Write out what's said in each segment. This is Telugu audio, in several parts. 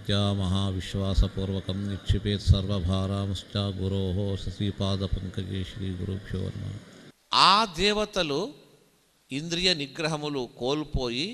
భక్త్యా మహావిశ్వాసపూర్వకం నిక్షిపేత్ సర్వభారాంశ్చ గురో శ్రీపాదపంకజే శ్రీ గురుభ్యో నమ ఆ దేవతలు ఇంద్రియ నిగ్రహములు కోల్పోయి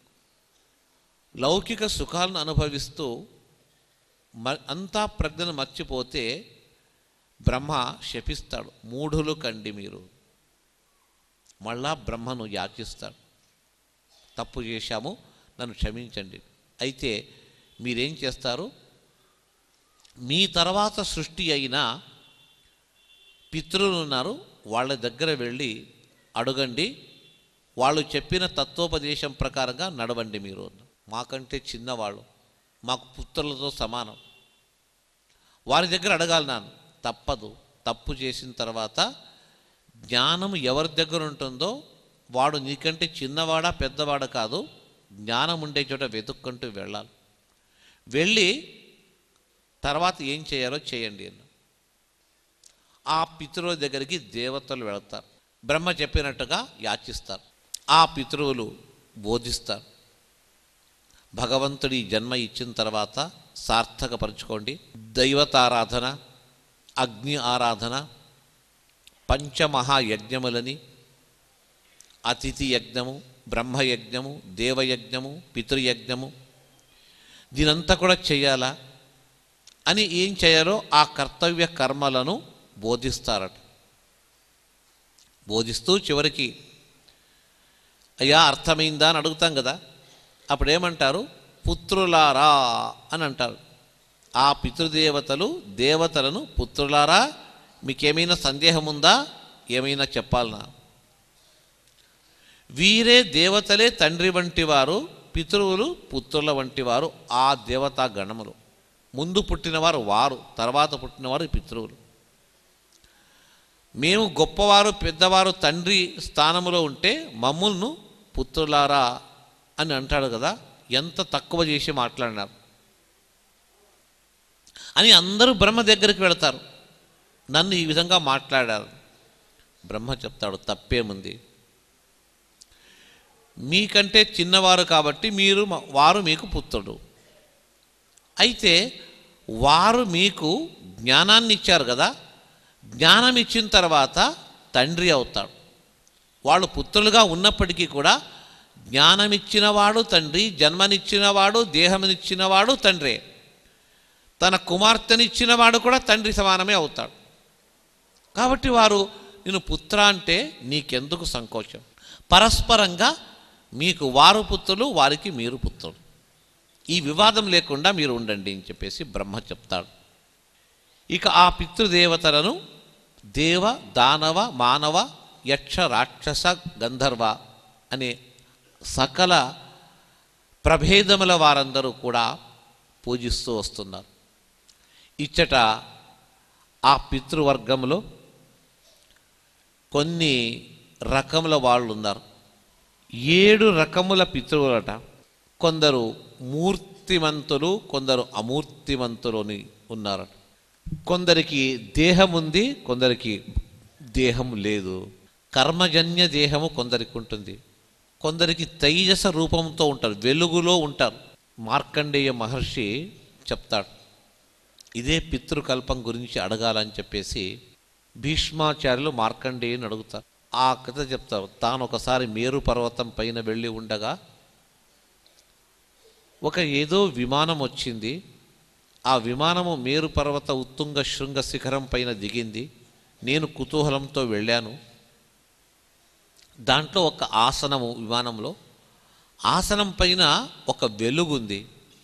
లౌకిక సుఖాలను అనుభవిస్తూ మ అంతా ప్రజ్ఞను మర్చిపోతే బ్రహ్మ శపిస్తాడు మూఢులు కండి మీరు మళ్ళా బ్రహ్మను యాచిస్తాడు తప్పు చేశాము నన్ను క్షమించండి అయితే మీరేం చేస్తారు మీ తర్వాత సృష్టి అయిన పితృలు ఉన్నారు వాళ్ళ దగ్గర వెళ్ళి అడగండి వాళ్ళు చెప్పిన తత్వోపదేశం ప్రకారంగా నడవండి మీరు మాకంటే చిన్నవాళ్ళు మాకు పుత్రులతో సమానం వారి దగ్గర అడగాలి నాన్న తప్పదు తప్పు చేసిన తర్వాత జ్ఞానం ఎవరి దగ్గర ఉంటుందో వాడు నీకంటే చిన్నవాడా పెద్దవాడా కాదు జ్ఞానం ఉండే చోట వెతుక్కుంటూ వెళ్ళాలి వెళ్ళి తర్వాత ఏం చేయాలో చేయండి అన్న ఆ పితృల దగ్గరికి దేవతలు వెళతారు బ్రహ్మ చెప్పినట్టుగా యాచిస్తారు ఆ పితృవులు బోధిస్తారు భగవంతుడి జన్మ ఇచ్చిన తర్వాత సార్థకపరచుకోండి దైవతారాధన అగ్ని ఆరాధన పంచమహాయజ్ఞములని అతిథి యజ్ఞము బ్రహ్మయజ్ఞము దేవయజ్ఞము పితృయజ్ఞము దీనంతా కూడా చేయాలా అని ఏం చేయాలో ఆ కర్తవ్య కర్మలను బోధిస్తారట బోధిస్తూ చివరికి అయ్యా అర్థమైందా అని అడుగుతాం కదా అప్పుడు ఏమంటారు పుత్రులారా అని అంటారు ఆ పితృదేవతలు దేవతలను పుత్రులారా మీకేమైనా సందేహం ఉందా ఏమైనా చెప్పాలనా వీరే దేవతలే తండ్రి వంటి వారు పితృవులు పుత్రుల వంటి వారు ఆ దేవతా గణములు ముందు పుట్టినవారు వారు తర్వాత పుట్టినవారు ఈ పితృవులు మేము గొప్పవారు పెద్దవారు తండ్రి స్థానములో ఉంటే మమ్ములను పుత్రులారా అని అంటాడు కదా ఎంత తక్కువ చేసి మాట్లాడినారు అని అందరూ బ్రహ్మ దగ్గరికి వెళతారు నన్ను ఈ విధంగా మాట్లాడారు బ్రహ్మ చెప్తాడు తప్పేముంది మీకంటే చిన్నవారు కాబట్టి మీరు మ- వారు మీకు పుత్రుడు అయితే వారు మీకు జ్ఞానాన్ని ఇచ్చారు కదా జ్ఞానం ఇచ్చిన తర్వాత తండ్రి అవుతాడు వాళ్ళు పుత్రులుగా ఉన్నప్పటికీ కూడా జ్ఞానమిచ్చినవాడు తండ్రి జన్మనిచ్చినవాడు దేహమునిచ్చినవాడు తండ్రే తన కుమార్తెనిచ్చినవాడు కూడా తండ్రి సమానమే అవుతాడు కాబట్టి వారు నేను పుత్ర అంటే నీకెందుకు సంకోచం పరస్పరంగా మీకు వారు పుత్రులు వారికి మీరు పుత్రులు ఈ వివాదం లేకుండా మీరు ఉండండి అని చెప్పేసి బ్రహ్మ చెప్తాడు ఇక ఆ పితృదేవతలను దేవ దానవ మానవ యక్ష రాక్షస గంధర్వ అనే సకల ప్రభేదముల వారందరూ కూడా పూజిస్తూ వస్తున్నారు ఇచ్చట ఆ పితృవర్గంలో కొన్ని రకముల వాళ్ళు ఉన్నారు ఏడు రకముల పితృవులట కొందరు మూర్తిమంతులు కొందరు అమూర్తిమంతులు అని ఉన్నారట కొందరికి దేహం ఉంది కొందరికి దేహం లేదు కర్మజన్య దేహము కొందరికి ఉంటుంది కొందరికి తైజస రూపంతో ఉంటారు వెలుగులో ఉంటారు మార్కండేయ మహర్షి చెప్తాడు ఇదే పితృకల్పం గురించి అడగాలని చెప్పేసి భీష్మాచార్యులు మార్కండేయుని అడుగుతారు ఆ కథ చెప్తారు తాను ఒకసారి మేరు పర్వతం పైన వెళ్ళి ఉండగా ఒక ఏదో విమానం వచ్చింది ఆ విమానము మేరు పర్వత ఉత్తుంగ శృంగ శిఖరం పైన దిగింది నేను కుతూహలంతో వెళ్ళాను దాంట్లో ఒక ఆసనము విమానంలో ఆసనం పైన ఒక వెలుగుంది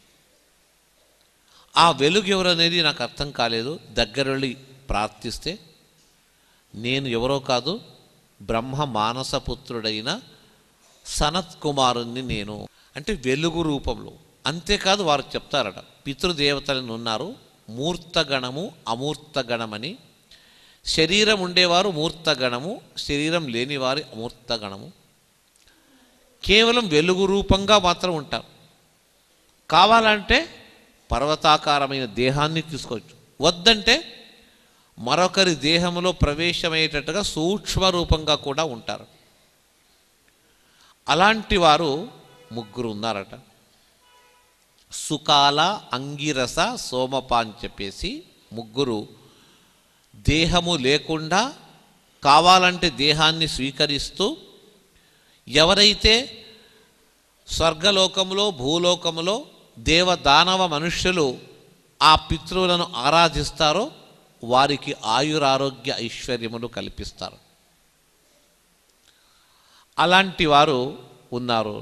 ఆ వెలుగు ఎవరనేది నాకు అర్థం కాలేదు దగ్గర వెళ్ళి ప్రార్థిస్తే నేను ఎవరో కాదు బ్రహ్మ మానసపుత్రుడైన సనత్ కుమారుణ్ణి నేను అంటే వెలుగు రూపంలో అంతేకాదు వారు చెప్తారట పితృదేవతలను ఉన్నారు మూర్తగణము అమూర్తగణమని శరీరం ఉండేవారు మూర్తగణము శరీరం లేనివారి అమూర్తగణము కేవలం వెలుగు రూపంగా మాత్రం ఉంటారు కావాలంటే పర్వతాకారమైన దేహాన్ని తీసుకోవచ్చు వద్దంటే మరొకరి దేహంలో ప్రవేశమయ్యేటట్టుగా సూక్ష్మ రూపంగా కూడా ఉంటారు అలాంటి వారు ముగ్గురు ఉన్నారట సుకాల అంగిరస సోమప అని చెప్పేసి ముగ్గురు దేహము లేకుండా కావాలంటే దేహాన్ని స్వీకరిస్తూ ఎవరైతే స్వర్గలోకంలో భూలోకంలో దేవదానవ మనుష్యులు ఆ పితృలను ఆరాధిస్తారో వారికి ఆయురారోగ్య ఐశ్వర్యములు కల్పిస్తారు అలాంటి వారు ఉన్నారు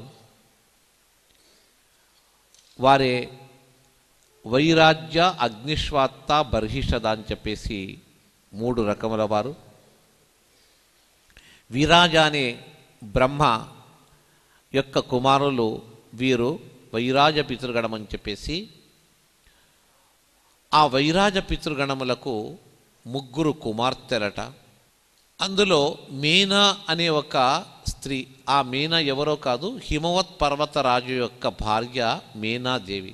వారే వైరాజ్య అగ్నిశ్వాత్త బర్హిషద అని చెప్పేసి మూడు రకముల వారు విరాజ అనే బ్రహ్మ యొక్క కుమారులు వీరు వైరాజ పితృగణం అని చెప్పేసి ఆ వైరాజ పితృగణములకు ముగ్గురు కుమార్తెలట అందులో మీనా అనే ఒక స్త్రీ ఆ మీనా ఎవరో కాదు హిమవత్ పర్వతరాజు యొక్క భార్య మీనాదేవి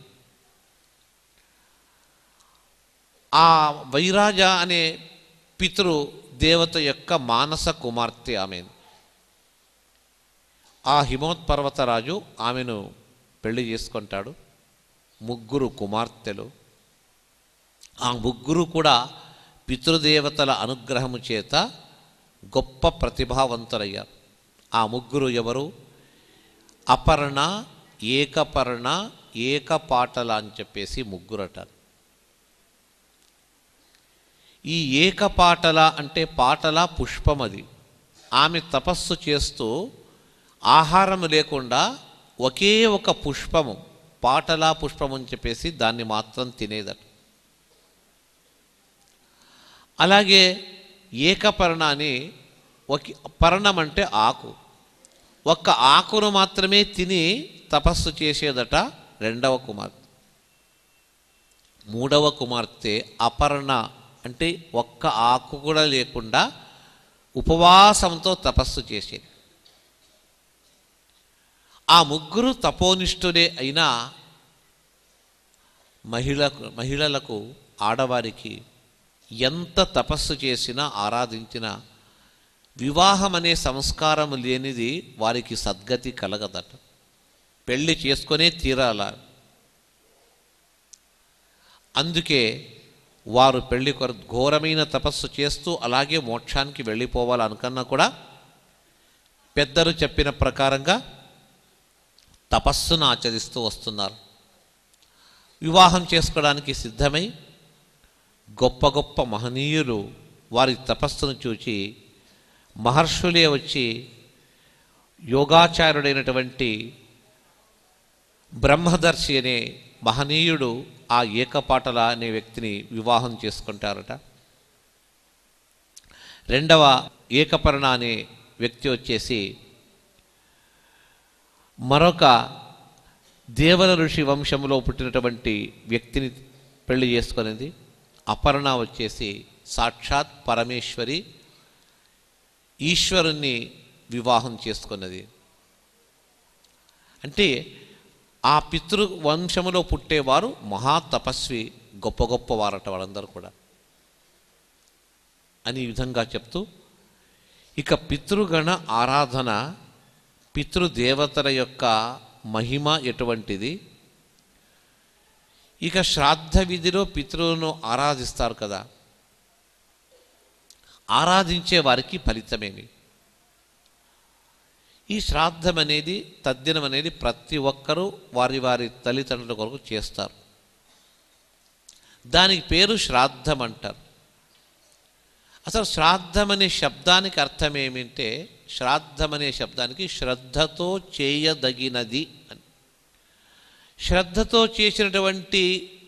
ఆ వైరాజ అనే పితృ దేవత యొక్క మానస కుమార్తె ఆమె ఆ హిమవత్ పర్వతరాజు ఆమెను పెళ్లి చేసుకుంటాడు ముగ్గురు కుమార్తెలు ఆ ముగ్గురు కూడా పితృదేవతల అనుగ్రహము చేత గొప్ప ప్రతిభావంతులయ్యారు ఆ ముగ్గురు ఎవరు అపర్ణ ఏకపర్ణ ఏకపాటల అని చెప్పేసి ముగ్గురట ఈ ఏకపాటల అంటే పాటల పుష్పం అది ఆమె తపస్సు చేస్తూ ఆహారం లేకుండా ఒకే ఒక పుష్పము పాటలా పుష్పం అని చెప్పేసి దాన్ని మాత్రం తినేదట అలాగే ఏకపర్ణ అని ఒక పర్ణం అంటే ఆకు ఒక్క ఆకును మాత్రమే తిని తపస్సు చేసేదట రెండవ కుమార్తె మూడవ కుమార్తె అపర్ణ అంటే ఒక్క ఆకు కూడా లేకుండా ఉపవాసంతో తపస్సు చేసేది ఆ ముగ్గురు తపోనిష్ఠులే అయినా మహిళకు మహిళలకు ఆడవారికి ఎంత తపస్సు చేసినా ఆరాధించినా వివాహం అనే సంస్కారం లేనిది వారికి సద్గతి కలగదట పెళ్లి చేసుకొనే తీరాల అందుకే వారు పెళ్లి కొర ఘోరమైన తపస్సు చేస్తూ అలాగే మోక్షానికి వెళ్ళిపోవాలనుకున్నా కూడా పెద్దలు చెప్పిన ప్రకారంగా తపస్సును ఆచరిస్తూ వస్తున్నారు వివాహం చేసుకోవడానికి సిద్ధమై గొప్ప గొప్ప మహనీయులు వారి తపస్సును చూచి మహర్షులే వచ్చి యోగాచార్యుడైనటువంటి బ్రహ్మదర్శి అనే మహనీయుడు ఆ ఏకపాటల అనే వ్యక్తిని వివాహం చేసుకుంటారట రెండవ ఏకపర్ణ అనే వ్యక్తి వచ్చేసి మరొక దేవర ఋషి వంశంలో పుట్టినటువంటి వ్యక్తిని పెళ్లి చేసుకునేది అపర్ణ వచ్చేసి సాక్షాత్ పరమేశ్వరి ఈశ్వరుణ్ణి వివాహం చేసుకున్నది అంటే ఆ పితృ వంశములో పుట్టేవారు మహా తపస్వి గొప్ప గొప్ప వారట వాళ్ళందరూ కూడా అని ఈ విధంగా చెప్తూ ఇక పితృగణ ఆరాధన పితృదేవతల యొక్క మహిమ ఎటువంటిది ఇక శ్రాద్ధ విధిలో పితృలను ఆరాధిస్తారు కదా ఆరాధించే వారికి ఫలితమేమి ఈ శ్రాద్ధం అనేది తద్దినం అనేది ప్రతి ఒక్కరూ వారి వారి తల్లిదండ్రుల కొరకు చేస్తారు దానికి పేరు శ్రాద్ధం అంటారు అసలు శ్రాద్ధం అనే శబ్దానికి అర్థం ఏమిటంటే శ్రాద్ధం అనే శబ్దానికి శ్రద్ధతో చేయదగినది అని శ్రద్ధతో చేసినటువంటి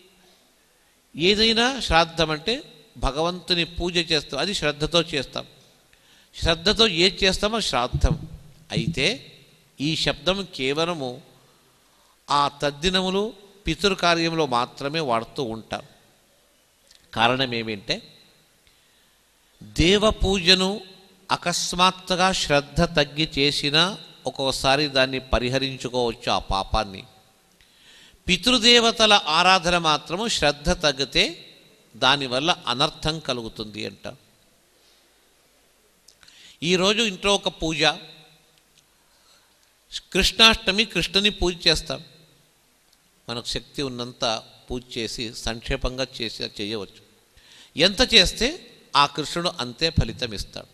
ఏదైనా శ్రాద్ధం అంటే భగవంతుని పూజ చేస్తాం అది శ్రద్ధతో చేస్తాం శ్రద్ధతో ఏది చేస్తామో శ్రాద్ధం అయితే ఈ శబ్దం కేవలము ఆ తద్దినములు పితృకార్యంలో మాత్రమే వాడుతూ ఉంటాం కారణం ఏమిటంటే దేవ పూజను అకస్మాత్తుగా శ్రద్ధ తగ్గి చేసినా ఒక్కొక్కసారి దాన్ని పరిహరించుకోవచ్చు ఆ పాపాన్ని పితృదేవతల ఆరాధన మాత్రము శ్రద్ధ తగ్గితే దానివల్ల అనర్థం కలుగుతుంది అంట ఈరోజు ఇంట్లో ఒక పూజ కృష్ణాష్టమి కృష్ణుని పూజ చేస్తాం మనకు శక్తి ఉన్నంత పూజ చేసి సంక్షేపంగా చేసి చేయవచ్చు ఎంత చేస్తే ఆ కృష్ణుడు అంతే ఫలితం ఇస్తాడు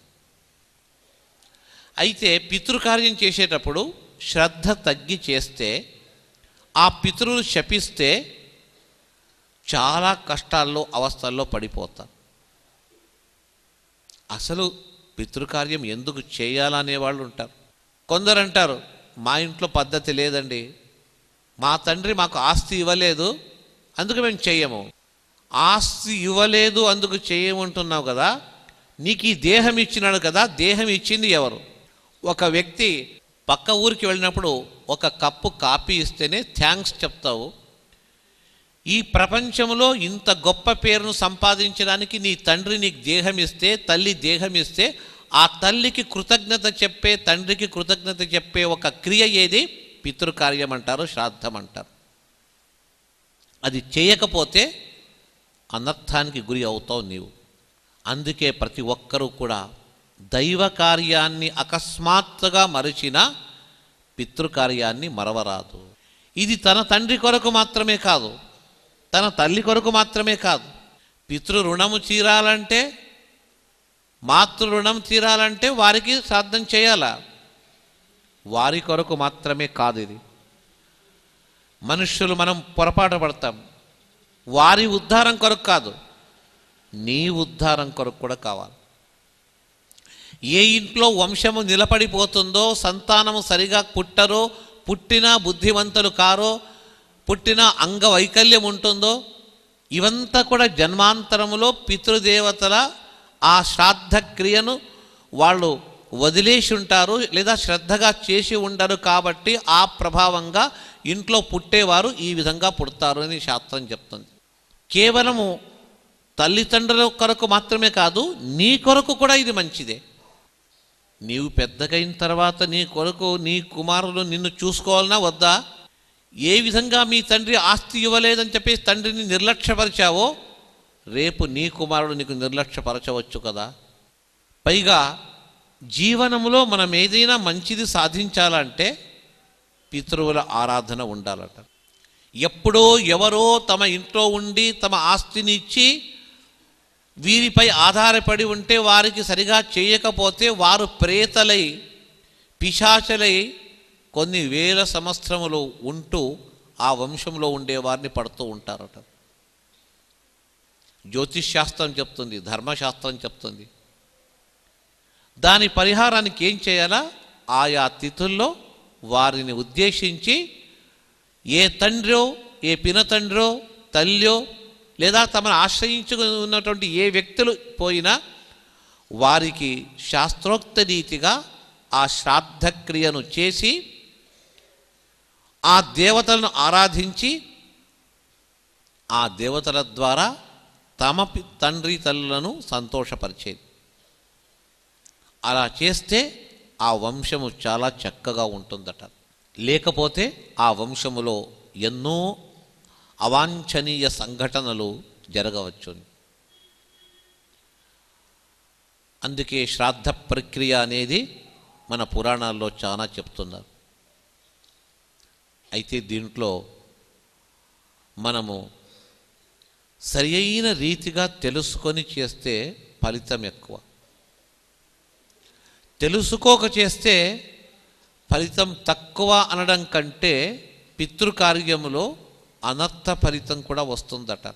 అయితే పితృకార్యం చేసేటప్పుడు శ్రద్ధ తగ్గి చేస్తే ఆ పితృలు శపిస్తే చాలా కష్టాల్లో అవస్థల్లో పడిపోతారు అసలు పితృకార్యం ఎందుకు చేయాలనే వాళ్ళు ఉంటారు కొందరు అంటారు మా ఇంట్లో పద్ధతి లేదండి మా తండ్రి మాకు ఆస్తి ఇవ్వలేదు అందుకు మేము చెయ్యము ఆస్తి ఇవ్వలేదు అందుకు చేయమంటున్నావు కదా నీకు ఈ దేహం ఇచ్చినాడు కదా దేహం ఇచ్చింది ఎవరు ఒక వ్యక్తి పక్క ఊరికి వెళ్ళినప్పుడు ఒక కప్పు కాఫీ ఇస్తేనే థ్యాంక్స్ చెప్తావు ఈ ప్రపంచంలో ఇంత గొప్ప పేరును సంపాదించడానికి నీ తండ్రి నీకు దేహం ఇస్తే తల్లి దేహం ఇస్తే ఆ తల్లికి కృతజ్ఞత చెప్పే తండ్రికి కృతజ్ఞత చెప్పే ఒక క్రియ ఏది పితృకార్యం అంటారు శ్రాద్ధం అంటారు అది చేయకపోతే అనర్థానికి గురి అవుతావు నీవు అందుకే ప్రతి ఒక్కరూ కూడా దైవ కార్యాన్ని అకస్మాత్తుగా మరచిన పితృకార్యాన్ని మరవరాదు ఇది తన తండ్రి కొరకు మాత్రమే కాదు తన తల్లి కొరకు మాత్రమే కాదు పితృ రుణము తీరాలంటే మాతృ రుణం తీరాలంటే వారికి శ్రాద్ధం చేయాలా వారి కొరకు మాత్రమే కాదు ఇది మనుష్యులు మనం పొరపాటు పడతాం వారి ఉద్ధారం కొరకు కాదు నీ ఉద్ధారం కొరకు కూడా కావాలి ఏ ఇంట్లో వంశము నిలబడిపోతుందో సంతానము సరిగా పుట్టరో పుట్టిన బుద్ధివంతులు కారో పుట్టిన అంగవైకల్యం ఉంటుందో ఇవంతా కూడా జన్మాంతరములో పితృదేవతల ఆ శ్రాద్ధ క్రియను వాళ్ళు వదిలేసి ఉంటారు లేదా శ్రద్ధగా చేసి ఉండరు కాబట్టి ఆ ప్రభావంగా ఇంట్లో పుట్టేవారు ఈ విధంగా పుడతారు అని శాస్త్రం చెప్తుంది కేవలము తల్లిదండ్రుల కొరకు మాత్రమే కాదు నీ కొరకు కూడా ఇది మంచిదే నీవు పెద్దగైన తర్వాత నీ కొరకు నీ కుమారులు నిన్ను చూసుకోవాలన్నా వద్దా ఏ విధంగా మీ తండ్రి ఆస్తి ఇవ్వలేదని చెప్పేసి తండ్రిని నిర్లక్ష్యపరిచావో రేపు నీ కుమారుడు నీకు నిర్లక్ష్యపరచవచ్చు కదా పైగా జీవనంలో మనం ఏదైనా మంచిది సాధించాలంటే పితృవుల ఆరాధన ఉండాలట ఎప్పుడో ఎవరో తమ ఇంట్లో ఉండి తమ ఆస్తిని ఇచ్చి వీరిపై ఆధారపడి ఉంటే వారికి సరిగా చేయకపోతే వారు ప్రేతలై పిశాచలై కొన్ని వేల సంవత్సరములు ఉంటూ ఆ వంశంలో ఉండే వారిని పడుతూ ఉంటారట జ్యోతిష్ శాస్త్రం చెప్తుంది ధర్మశాస్త్రం చెప్తుంది దాని పరిహారానికి ఏం చేయాలా ఆయా తిథుల్లో వారిని ఉద్దేశించి ఏ తండ్రో ఏ పినతండ్రో తల్లియో లేదా తమను ఆశ్రయించుకుని ఉన్నటువంటి ఏ వ్యక్తులు పోయినా వారికి శాస్త్రోక్త రీతిగా ఆ శ్రాద్ధక్రియను చేసి ఆ దేవతలను ఆరాధించి ఆ దేవతల ద్వారా తమ పి- తండ్రి తల్లులను సంతోషపరిచేది అలా చేస్తే ఆ వంశము చాలా చక్కగా ఉంటుందట లేకపోతే ఆ వంశములో ఎన్నో అవాంఛనీయ సంఘటనలు జరగవచ్చు అందుకే శ్రాద్ధ ప్రక్రియ అనేది మన పురాణాల్లో చాలా చెప్తున్నారు అయితే దీంట్లో మనము సరి అయిన రీతిగా తెలుసుకొని చేస్తే ఫలితం ఎక్కువ తెలుసుకోక చేస్తే ఫలితం తక్కువ అనడం కంటే పితృకార్యములో అనర్థ ఫలితం కూడా వస్తుందట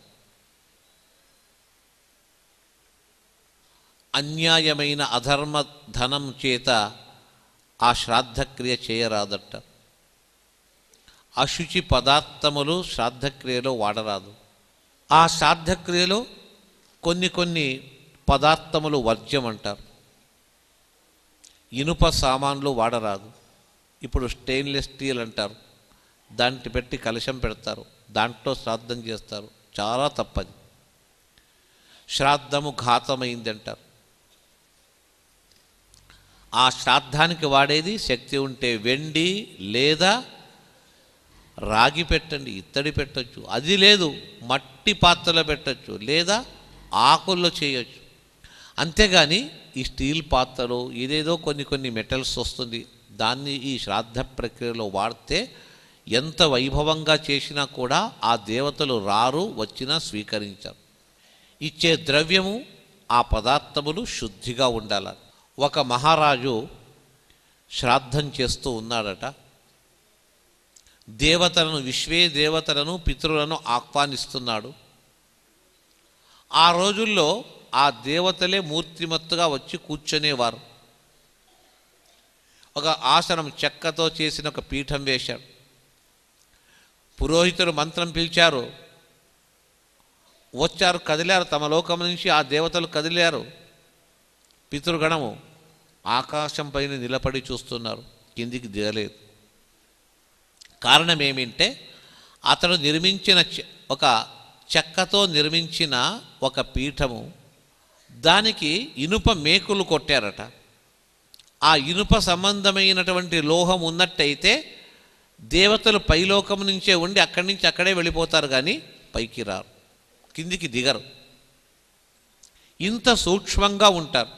అన్యాయమైన అధర్మ ధనం చేత ఆ శ్రాద్ధక్రియ చేయరాదట అశుచి పదార్థములు శ్రాద్ధక్రియలో వాడరాదు ఆ శ్రాద్ధక్రియలో కొన్ని కొన్ని పదార్థములు వర్జ్యం అంటారు ఇనుప సామాన్లు వాడరాదు ఇప్పుడు స్టెయిన్లెస్ స్టీల్ అంటారు దాంట్లో పెట్టి కలశం పెడతారు దాంట్లో శ్రాద్ధం చేస్తారు చాలా తప్పది శ్రాద్ధము ఘాతమైంది అంటారు ఆ శ్రాద్ధానికి వాడేది శక్తి ఉంటే వెండి లేదా రాగి పెట్టండి ఇత్తడి పెట్టొచ్చు అది లేదు మట్టి పాత్రలో పెట్టొచ్చు లేదా ఆకుల్లో చేయొచ్చు అంతేగాని ఈ స్టీల్ పాత్రలు ఇదేదో కొన్ని కొన్ని మెటల్స్ వస్తుంది దాన్ని ఈ శ్రాద్ధ ప్రక్రియలో వాడితే ఎంత వైభవంగా చేసినా కూడా ఆ దేవతలు రారు వచ్చినా స్వీకరించారు ఇచ్చే ద్రవ్యము ఆ పదార్థములు శుద్ధిగా ఉండాలి ఒక మహారాజు శ్రాద్ధం చేస్తూ ఉన్నాడట దేవతలను విశ్వే దేవతలను పితరులను ఆహ్వానిస్తున్నాడు ఆ రోజుల్లో ఆ దేవతలే మూర్తిమత్తుగా వచ్చి కూర్చునేవారు ఒక ఆసనం చెక్కతో చేసిన ఒక పీఠం వేశాడు పురోహితుడు మంత్రం పిలిచారు వచ్చారు కదిలారు తమ లోకం నుంచి ఆ దేవతలు కదిలారు పితృగణము ఆకాశం పైన నిలబడి చూస్తున్నారు కిందికి దిగలేదు కారణం ఏమిటంటే అతడు నిర్మించిన చె- ఒక చెక్కతో నిర్మించిన ఒక పీఠము దానికి ఇనుప మేకులు కొట్టారట ఆ ఇనుప సంబంధమైనటువంటి లోహం ఉన్నట్టయితే దేవతలు పైలోకం నుంచే ఉండి అక్కడి నుంచి అక్కడే వెళ్ళిపోతారు కానీ పైకి రారు కిందికి దిగరు ఇంత సూక్ష్మంగా ఉంటారు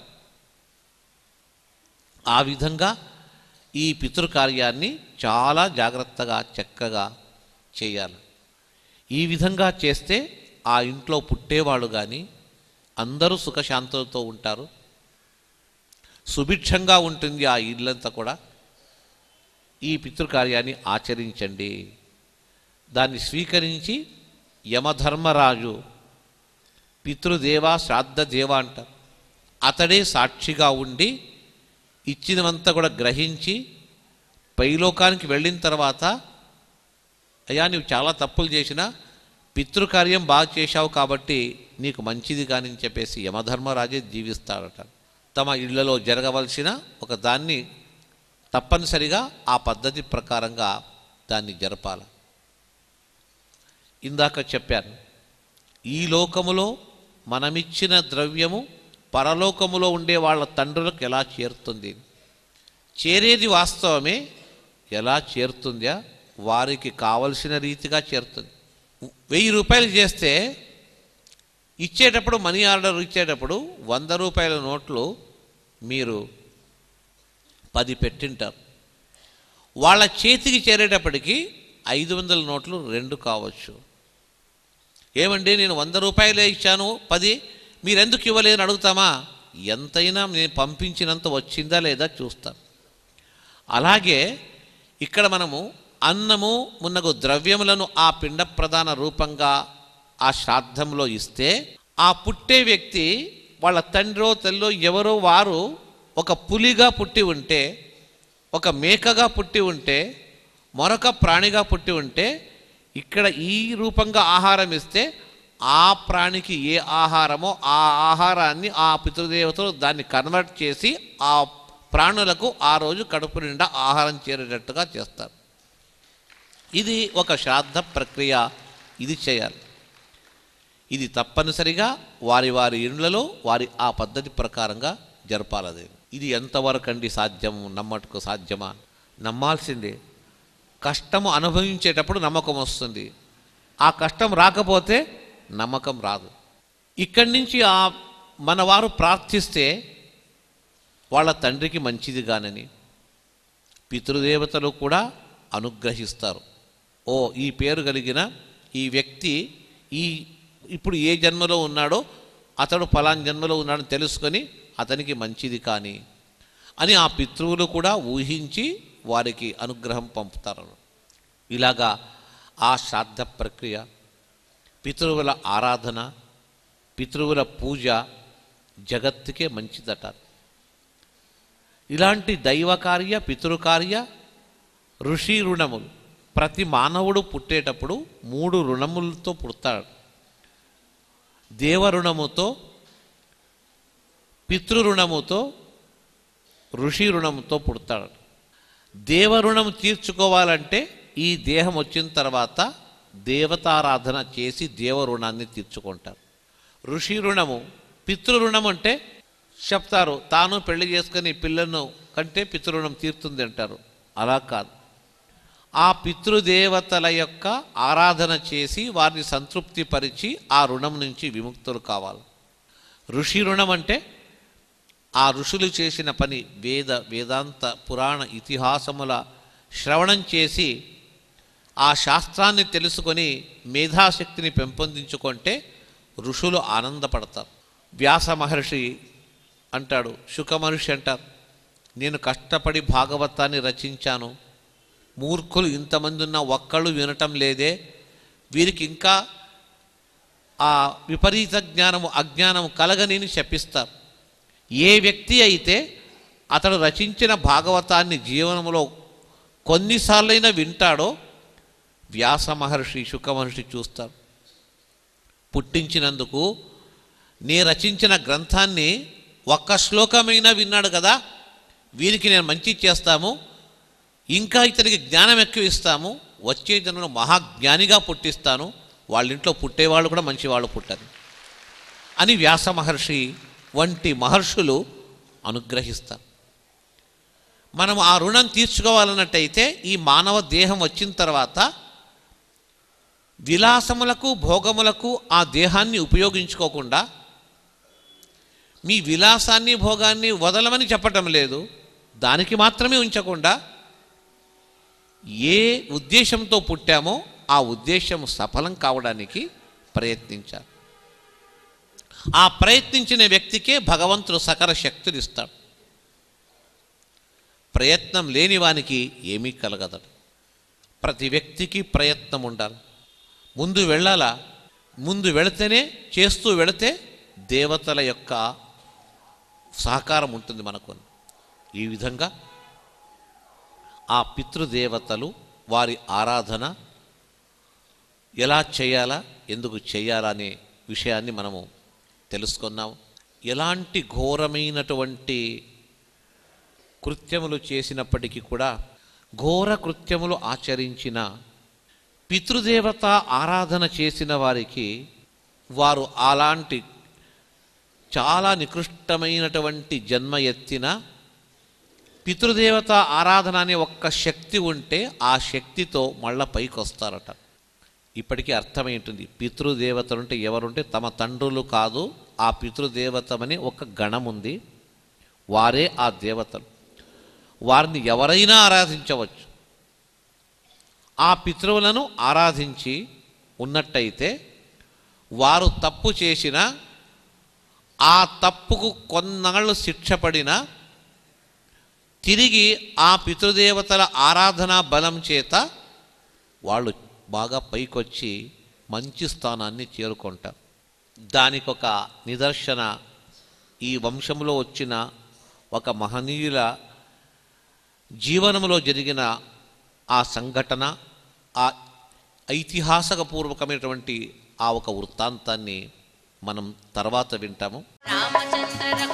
ఆ విధంగా ఈ పితృకార్యాన్ని చాలా జాగ్రత్తగా చక్కగా చేయాలి ఈ విధంగా చేస్తే ఆ ఇంట్లో పుట్టేవాళ్ళు కానీ అందరూ సుఖశాంతులతో ఉంటారు సుభిక్షంగా ఉంటుంది ఆ ఇల్లంతా కూడా ఈ పితృకార్యాన్ని ఆచరించండి దాన్ని స్వీకరించి యమధర్మరాజు పితృదేవ శ్రాద్ధదేవ అంటారు అతడే సాక్షిగా ఉండి ఇచ్చినవంతా కూడా గ్రహించి పైలోకానికి వెళ్ళిన తర్వాత అయ్యా నువ్వు చాలా తప్పులు చేసినా పితృకార్యం బాగా చేశావు కాబట్టి నీకు మంచిది కాని అని చెప్పేసి యమధర్మరాజే జీవిస్తాడట తమ ఇళ్లలో జరగవలసిన ఒక దాన్ని తప్పనిసరిగా ఆ పద్ధతి ప్రకారంగా దాన్ని జరపాలి ఇందాక చెప్పాను ఈ లోకములో మనమిచ్చిన ద్రవ్యము పరలోకములో ఉండే వాళ్ళ తండ్రులకు ఎలా చేరుతుంది చేరేది వాస్తవమే ఎలా చేరుతుందా వారికి కావలసిన రీతిగా చేరుతుంది వెయ్యి రూపాయలు చేస్తే ఇచ్చేటప్పుడు మనీ ఆర్డర్ ఇచ్చేటప్పుడు వంద రూపాయల నోట్లు మీరు పది పెట్టింటారు వాళ్ళ చేతికి చేరేటప్పటికి ఐదు వందల నోట్లు రెండు కావచ్చు ఏమండి నేను వంద రూపాయలే ఇచ్చాను పది మీరెందుకు ఇవ్వలేదని అడుగుతామా ఎంతైనా నేను పంపించినంత వచ్చిందా లేదా చూస్తాం అలాగే ఇక్కడ మనము అన్నము మున్నగు ద్రవ్యములను ఆ పిండ ప్రధాన రూపంగా ఆ శ్రాద్ధంలో ఇస్తే ఆ పుట్టే వ్యక్తి వాళ్ళ తండ్రో తల్లో ఎవరో వారు ఒక పులిగా పుట్టి ఉంటే ఒక మేకగా పుట్టి ఉంటే మరొక ప్రాణిగా పుట్టి ఉంటే ఇక్కడ ఈ రూపంగా ఆహారం ఇస్తే ఆ ప్రాణికి ఏ ఆహారమో ఆ ఆహారాన్ని ఆ పితృదేవతలు దాన్ని కన్వర్ట్ చేసి ఆ ప్రాణులకు ఆ రోజు కడుపు నిండా ఆహారం చేరేటట్టుగా చేస్తారు ఇది ఒక శ్రాద్ధ ప్రక్రియ ఇది చేయాలి ఇది తప్పనిసరిగా వారి వారి ఇండ్లలో వారి ఆ పద్ధతి ప్రకారంగా జరపాలది ఇది ఎంతవరకు అండి సాధ్యం నమ్మటకు సాధ్యమా నమ్మాల్సిందే కష్టము అనుభవించేటప్పుడు నమ్మకం వస్తుంది ఆ కష్టం రాకపోతే నమ్మకం రాదు ఇక్కడి నుంచి ఆ మనవారు ప్రార్థిస్తే వాళ్ళ తండ్రికి మంచిది గానని పితృదేవతలు కూడా అనుగ్రహిస్తారు ఓ ఈ పేరు కలిగిన ఈ వ్యక్తి ఈ ఇప్పుడు ఏ జన్మలో ఉన్నాడో అతడు ఫలాన్ జన్మలో ఉన్నాడని తెలుసుకొని అతనికి మంచిది కానీ అని ఆ పితృవులు కూడా ఊహించి వారికి అనుగ్రహం పంపుతారు ఇలాగా ఆ శ్రాద్ధ ప్రక్రియ పితృవుల ఆరాధన పితృవుల పూజ జగత్తుకే మంచిదట ఇలాంటి దైవకార్య పితృకార్య ఋషి రుణములు ప్రతి మానవుడు పుట్టేటప్పుడు మూడు రుణములతో పుడతాడు దేవ రుణముతో పితృ రుణముతో ఋషి రుణముతో పుడతాడు దేవ రుణం తీర్చుకోవాలంటే ఈ దేహం వచ్చిన తర్వాత దేవతారాధన చేసి దేవ రుణాన్ని తీర్చుకుంటారు ఋషి రుణము పితృ రుణం అంటే చెప్తారు తాను పెళ్లి చేసుకుని పిల్లను కంటే పితృరుణం తీరుతుంది అంటారు అలా కాదు ఆ పితృదేవతల యొక్క ఆరాధన చేసి వారిని సంతృప్తిపరిచి ఆ రుణం నుంచి విముక్తులు కావాలి ఋషి రుణం అంటే ఆ ఋషులు చేసిన పని వేద వేదాంత పురాణ ఇతిహాసముల శ్రవణం చేసి ఆ శాస్త్రాన్ని తెలుసుకొని మేధాశక్తిని పెంపొందించుకుంటే ఋషులు ఆనందపడతారు వ్యాస మహర్షి అంటాడు శుక మహర్షి అంటారు నేను కష్టపడి భాగవతాన్ని రచించాను మూర్ఖులు ఇంతమంది ఉన్న ఒక్కళ్ళు వినటం లేదే వీరికి ఇంకా ఆ విపరీత జ్ఞానము అజ్ఞానము కలగని శపిస్తారు ఏ వ్యక్తి అయితే అతడు రచించిన భాగవతాన్ని జీవనంలో కొన్నిసార్లైనా వింటాడో వ్యాస మహర్షి శుక మహర్షి చూస్తారు పుట్టించినందుకు నీ రచించిన గ్రంథాన్ని ఒక్క శ్లోకమైనా విన్నాడు కదా వీరికి నేను మంచి చేస్తాము ఇంకా ఇతనికి జ్ఞానం ఎక్కువ ఇస్తాము వచ్చే జన్మను మహాజ్ఞానిగా పుట్టిస్తాను వాళ్ళ ఇంట్లో పుట్టేవాళ్ళు కూడా మంచివాళ్ళు పుట్టారు అని వ్యాస మహర్షి వంటి మహర్షులు అనుగ్రహిస్తారు మనం ఆ రుణం తీర్చుకోవాలన్నట్టయితే ఈ మానవ దేహం వచ్చిన తర్వాత విలాసములకు భోగములకు ఆ దేహాన్ని ఉపయోగించుకోకుండా మీ విలాసాన్ని భోగాన్ని వదలమని చెప్పటం లేదు దానికి మాత్రమే ఉంచకుండా ఏ ఉద్దేశంతో పుట్టామో ఆ ఉద్దేశం సఫలం కావడానికి ప్రయత్నించాలి ఆ ప్రయత్నించిన వ్యక్తికే భగవంతుడు సకల శక్తులు ఇస్తాడు ప్రయత్నం లేని వానికి ఏమీ కలగదడు ప్రతి వ్యక్తికి ప్రయత్నం ఉండాలి ముందు వెళ్ళాలా ముందు వెళితేనే చేస్తూ వెళితే దేవతల యొక్క సహకారం ఉంటుంది మనకు ఈ విధంగా ఆ పితృదేవతలు వారి ఆరాధన ఎలా చేయాలా ఎందుకు చేయాలా అనే విషయాన్ని మనము తెలుసుకున్నాం ఎలాంటి ఘోరమైనటువంటి కృత్యములు చేసినప్పటికీ కూడా ఘోర కృత్యములు ఆచరించిన పితృదేవత ఆరాధన చేసిన వారికి వారు అలాంటి చాలా నికృష్టమైనటువంటి జన్మ ఎత్తిన పితృదేవత ఆరాధన అనే ఒక్క శక్తి ఉంటే ఆ శక్తితో మళ్ళా పైకి వస్తారట ఇప్పటికీ అర్థమై ఉంటుంది పితృదేవతలు అంటే ఎవరుంటే తమ తండ్రులు కాదు ఆ పితృదేవతమని ఒక గణం ఉంది వారే ఆ దేవతలు వారిని ఎవరైనా ఆరాధించవచ్చు ఆ పితృవులను ఆరాధించి ఉన్నట్టయితే వారు తప్పు చేసిన ఆ తప్పుకు కొన్నాళ్ళు శిక్ష పడిన తిరిగి ఆ పితృదేవతల ఆరాధనా బలం చేత వాళ్ళు బాగా పైకొచ్చి మంచి స్థానాన్ని చేరుకుంటారు దానికి ఒక నిదర్శన ఈ వంశంలో వచ్చిన ఒక మహనీయుల జీవనంలో జరిగిన ఆ సంఘటన ఆ ఐతిహాసికపూర్వకమైనటువంటి ఆ ఒక వృత్తాంతాన్ని మనం తర్వాత వింటాము రామచంద్ర